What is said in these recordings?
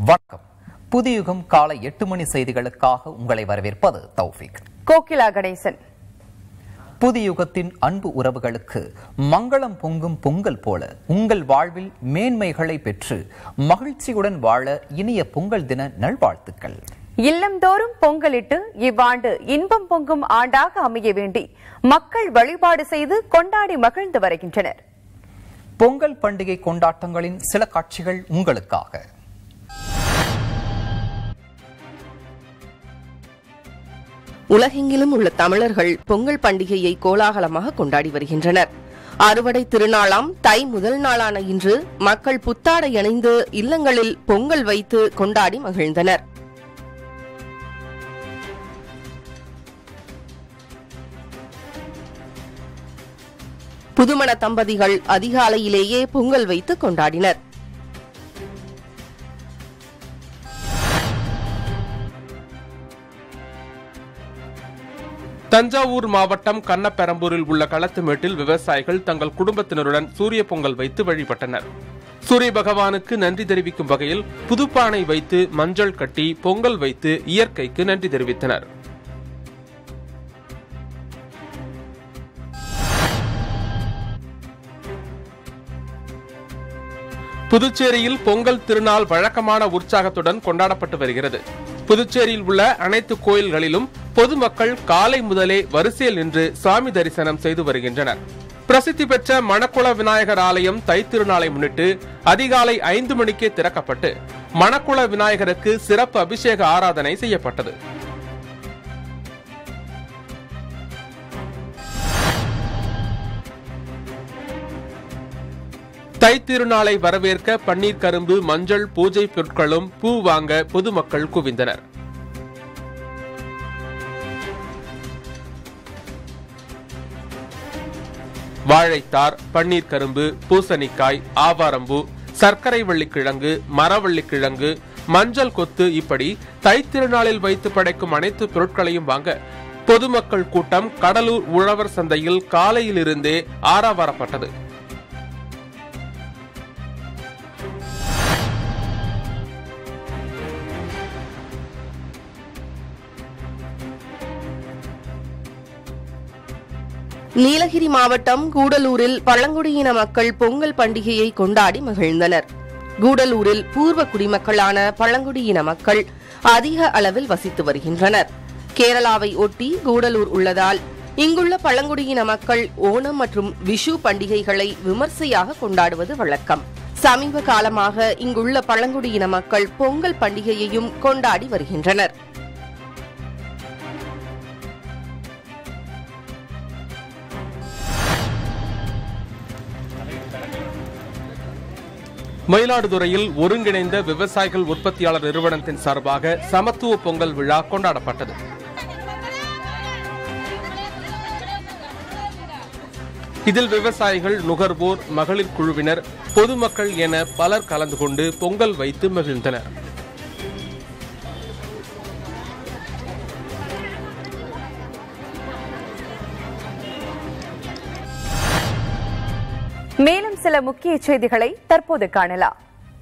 வணக்கம் புதியுகம் காலை எட்டு மணி செய்திகளுக்காக உங்களை வரவேற்பது தௌஃபிக் கோகிலா கணேசன் புதியுகத்தின் அன்பு உறவுகளுக்கு மங்களம் பொங்கும் பொங்கல் போல உங்கள் வாழ்வில் மேன்மைகளை பெற்று மகிழ்ச்சியுடன் வாழ இனிய பொங்கல் தின நல்வாழ்த்துக்கள் இல்லந்தோறும் பொங்கலிட்டு இவ்வாண்டு இன்பம் பொங்கும் ஆண்டாக அமைய வேண்டி மக்கள் வழிபாடு செய்து கொண்டாடி மகிழ்ந்து வருகின்றனர் பொங்கல் பண்டிகை கொண்டாட்டங்களின் சில காட்சிகள் உங்களுக்காக உலகெங்கிலும் உள்ள தமிழர்கள் பொங்கல் பண்டிகையை கோலாகலமாக கொண்டாடி வருகின்றனர் அறுவடை திருநாளாம் தை முதல் நாளான இன்று மக்கள் புத்தாடை அணிந்து இல்லங்களில் பொங்கல் வைத்து கொண்டாடி மகிழ்ந்தனர் புதுமண தம்பதிகள் அதிகாலையிலேயே பொங்கல் வைத்து கொண்டாடினர் தஞ்சாவூர் மாவட்டம் கண்ணப்பெரம்பூரில் உள்ள களத்துமேட்டில் விவசாயிகள் தங்கள் குடும்பத்தினருடன் சூரிய பொங்கல் வைத்து வழிபட்டனர் சூரிய பகவானுக்கு நன்றி தெரிவிக்கும் வகையில் புதுப்பானை வைத்து மஞ்சள் கட்டி பொங்கல் வைத்து இயற்கைக்கு நன்றி தெரிவித்தனர் புதுச்சேரியில் பொங்கல் திருநாள் வழக்கமான உற்சாகத்துடன் கொண்டாடப்பட்டு வருகிறது புதுச்சேரியில் உள்ள அனைத்து கோயில்களிலும் பொதுமக்கள் காலை முதலே வரிசையில் நின்று சுவாமி தரிசனம் செய்து வருகின்றனர் பிரசித்தி பெற்ற மணக்குள விநாயகர் ஆலயம் தைத்திருநாளை முன்னிட்டு அதிகாலை ஐந்து மணிக்கே திறக்கப்பட்டு மணக்குள விநாயகருக்கு சிறப்பு அபிஷேக ஆராதனை செய்யப்பட்டது தைத்திருநாளை வரவேற்க பன்னீர் கரும்பு மஞ்சள் பூஜை பொருட்களும் பூ வாங்க பொதுமக்கள் குவிந்தனர் வாழைத்தார் பன்னீர் கரும்பு பூசணிக்காய் ஆவாரம்பூ சர்க்கரை வள்ளிக்கிழங்கு மரவள்ளிக்கிழங்கு மஞ்சள் கொத்து இப்படி தைத்திருநாளில் வைத்து படைக்கும் அனைத்து பொருட்களையும் வாங்க பொதுமக்கள் கூட்டம் கடலூர் உழவர் சந்தையில் காலையிலிருந்தே ஆறாவரப்பட்டது நீலகிரி மாவட்டம் கூடலூரில் பழங்குடியின மக்கள் பொங்கல் பண்டிகையை கொண்டாடி மகிழ்ந்தனர் கூடலூரில் பூர்வ குடிமக்களான பழங்குடியின மக்கள் அதிக அளவில் வசித்து வருகின்றனர் கேரளாவை ஒட்டி கூடலூர் உள்ளதால் இங்குள்ள பழங்குடியின மக்கள் ஓணம் மற்றும் விஷு பண்டிகைகளை விமர்சையாக கொண்டாடுவது வழக்கம் சமீப காலமாக இங்குள்ள பழங்குடியின மக்கள் பொங்கல் பண்டிகையையும் கொண்டாடி வருகின்றனர் மயிலாடுதுறையில் ஒருங்கிணைந்த விவசாயிகள் உற்பத்தியாளர் நிறுவனத்தின் சார்பாக சமத்துவ பொங்கல் விழா கொண்டாடப்பட்டது இதில் விவசாயிகள் நுகர்வோர் மகளிர் குழுவினர் பொதுமக்கள் என பலர் கலந்து கொண்டு பொங்கல் வைத்து மகிழ்ந்தனர் மேலும் சில முக்கிய செய்திகளை தற்போது காணலாம்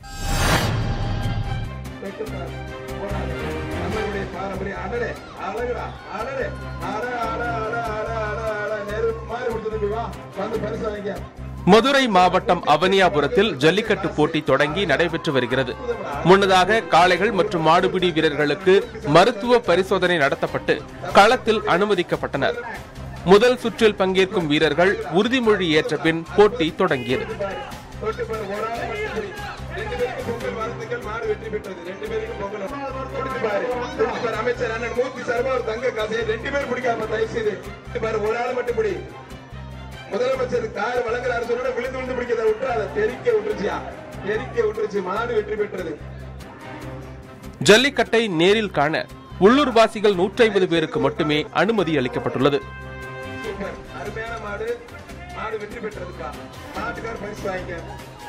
நம்மளுடைய பாரம்பரிய அடடே அழகுடா அடடே அட அட அட அட அட அட நெருப்பு மாதிரி கொடுத்துட்டு வா வந்து பரிசு வாங்கிக்க மதுரை மாவட்டம் அவனியாபுரத்தில் ஜல்லிக்கட்டு போட்டி தொடங்கி நடைபெற்று வருகிறது முன்னதாக காளைகள் மற்றும் மாடுபிடி வீரர்களுக்கு மருத்துவ பரிசோதனை நடத்தப்பட்டு களத்தில் அனுமதிக்கப்பட்டனர் முதல் சுற்றில் பங்கேற்கும் வீரர்கள் உறுதிமொழி ஏற்ற பின் போட்டி தொடங்கியது தொட்டு பாரு ஒரு ஆள் மட்டும் புடி. ரெண்டு பேருக்கு பொங்கல் வாழ்த்துக்கள் மாடு வெற்றி பெற்றது ரெண்டு பேருக்கு பொங்கல் பிடிச்சு பாரு பிடிச்சு பாரு அமைச்சர் அண்ணன் மூர்த்தி சர்மா ஒரு தங்க காசை ரெண்டு பேர் பிடிக்காம தயவு செய்து பிடிச்சு பாரு ஒரு ஆள் மட்டும் பிடி முதலமைச்சர் கார் வழங்குறாரு சொன்ன விழுந்து விழுந்து பிடிக்கிறத விட்டுறாத தெறிக்க விட்டுருச்சியா தெறிக்க விட்டுருச்சு மாடு வெற்றி பெற்றது ஜல்லிக்கட்டை நேரில் காண உள்ளூர் வாசிகள் நூற்றி ஐம்பது பேருக்கு மட்டுமே அனுமதி அளிக்கப்பட்டுள்ளது சூப்பர் அருமையான மாடு மாடு வெற்றி பெற்றதுப்பா மாட்டுக்கார் பரிசு வாங்கிக்க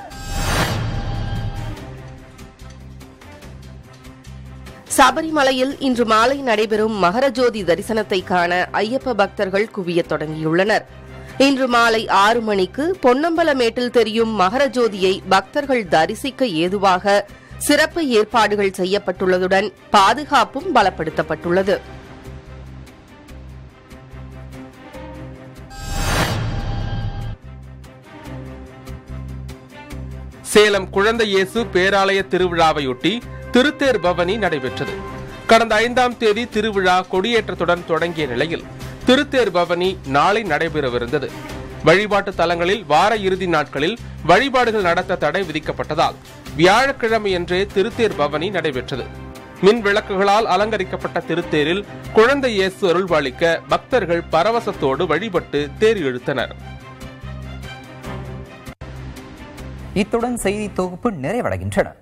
சபரிமலையில் இன்று மாலை நடைபெறும் மகரஜோதி தரிசனத்தை காண ஐயப்ப பக்தர்கள் குவியத் தொடங்கியுள்ளனர் இன்று மாலை ஆறு மணிக்கு பொன்னம்பலமேட்டில் தெரியும் மகரஜோதியை பக்தர்கள் தரிசிக்க ஏதுவாக சிறப்பு ஏற்பாடுகள் செய்யப்பட்டுள்ளதுடன் பாதுகாப்பும் பலப்படுத்தப்பட்டுள்ளது சேலம் குழந்தை இயேசு பேராலய திருவிழாவையொட்டி திருத்தேர் பவனி நடைபெற்றது கடந்த ஐந்தாம் தேதி திருவிழா கொடியேற்றத்துடன் தொடங்கிய நிலையில் திருத்தேர் பவனி நாளை நடைபெறவிருந்தது வழிபாட்டு தலங்களில் வார இறுதி நாட்களில் வழிபாடுகள் நடத்த தடை விதிக்கப்பட்டதால் வியாழக்கிழமையன்றே திருத்தேர் பவனி நடைபெற்றது மின் விளக்குகளால் அலங்கரிக்கப்பட்ட திருத்தேரில் குழந்தை இயேசு அருள்வாளிக்க பக்தர்கள் பரவசத்தோடு வழிபட்டு தேர் இழுத்தனர் இத்துடன் செய்தி தொகுப்பு நிறைவடைகின்றன